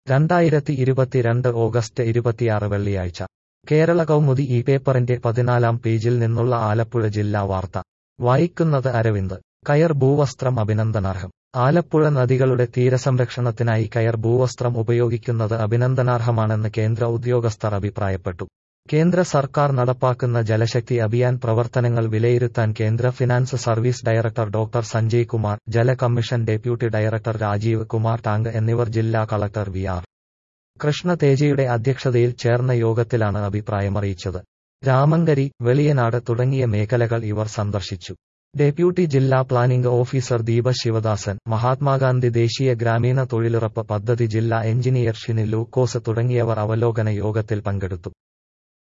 രണ്ടായിരത്തി ഇരുപത്തിരണ്ട് ഓഗസ്റ്റ് ഇരുപത്തിയാറ് വെള്ളിയാഴ്ച കേരള കൗമുദി ഈ പേപ്പറിന്റെ പതിനാലാം പേജിൽ നിന്നുള്ള ആലപ്പുഴ ജില്ലാ വാർത്ത വായിക്കുന്നത് അരവിന്ദ് കയർ ഭൂവസ്ത്രം അഭിനന്ദനാർഹം ആലപ്പുഴ നദികളുടെ തീരസംരക്ഷണത്തിനായി കയർ ഭൂവസ്ത്രം ഉപയോഗിക്കുന്നത് അഭിനന്ദനാർഹമാണെന്ന് കേന്ദ്ര ഉദ്യോഗസ്ഥർ അഭിപ്രായപ്പെട്ടു കേന്ദ്ര സർക്കാർ നടപ്പാക്കുന്ന ജലശക്തി അഭിയാൻ പ്രവർത്തനങ്ങൾ വിലയിരുത്താൻ കേന്ദ്ര finance service director doctor Sanjay Kumar ജല commission deputy director Rajeev Kumar Tank എന്നിവർ ജില്ലാ കളക്ടർ വി ആർ കൃഷ്ണ തേജയുടെ അധ്യക്ഷതയിൽ ചേർന്ന യോഗത്തിലാണ് അഭിപ്രായമറിയിച്ചത് രാമങ്കരി വെളിയനാട് തുടങ്ങിയ മേഖലകൾ ഇവർ സന്ദർശിച്ചു ഡെപ്യൂട്ടി ജില്ലാ പ്ലാനിംഗ് ഓഫീസർ ദീപ ശിവദാസൻ മഹാത്മാഗാന്ധി ദേശീയ ഗ്രാമീണ തൊഴിലുറപ്പ് പദ്ധതി ജില്ലാ എഞ്ചിനീയർ ഷിനി ലൂക്കോസ് തുടങ്ങിയവർ അവലോകന യോഗത്തിൽ പങ്കെടുത്തു